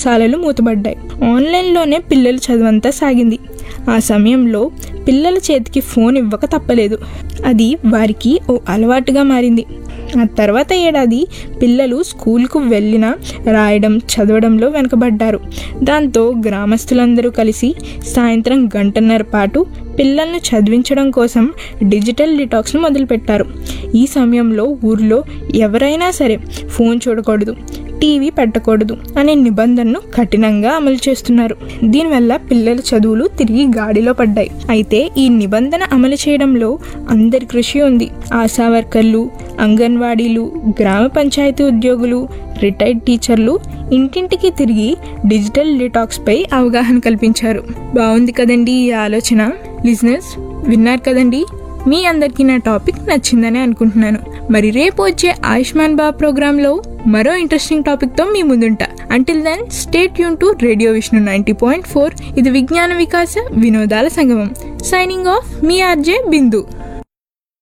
పాఠశాలలు మూతబడ్డాయి ఆన్లైన్లోనే పిల్లల చదువంతా సాగింది ఆ సమయంలో పిల్లల చేతికి ఫోన్ ఇవ్వక తప్పలేదు అది వారికి ఓ అలవాటుగా మారింది ఆ తర్వాత ఏడాది పిల్లలు స్కూల్కు వెళ్ళినా రాయడం చదవడంలో వెనకబడ్డారు దాంతో గ్రామస్తులందరూ కలిసి సాయంత్రం గంటన్నర పాటు పిల్లలను చదివించడం కోసం డిజిటల్ డిటాక్స్ను మొదలుపెట్టారు ఈ సమయంలో ఊర్లో ఎవరైనా సరే ఫోన్ చూడకూడదు టీవీ పెట్టకూడదు అనే నిబంధనను కఠినంగా అమలు చేస్తున్నారు దీనివల్ల పిల్లల చదువులు తిరిగి గాడిలో పడ్డాయి అయితే ఈ నిబంధన అమలు చేయడంలో అందరి కృషి ఉంది ఆశా వర్కర్లు అంగన్వాడీలు గ్రామ పంచాయతీ ఉద్యోగులు రిటైర్డ్ టీచర్లు ఇంటింటికి తిరిగి డిజిటల్ డిటాక్స్పై అవగాహన కల్పించారు బాగుంది కదండి ఈ ఆలోచన లిజినెస్ విన్నారు కదండి మీ అందరికీ నా టాపిక్ నచ్చిందని అనుకుంటున్నాను మరి రేపు వచ్చే ఆయుష్మాన్ బా ప్రోగ్రాంలో మరో ఇంట్రెస్టింగ్ టాపిక్తో మీ ముందుంటా అంటిల్ దెన్ స్టేట్ యూన్ to radio Vishnu ninety point four ఇది విజ్ఞాన వికాస వినోదాల సంగమం సైనింగ్ ఆఫ్ మీ ఆర్జే బిందు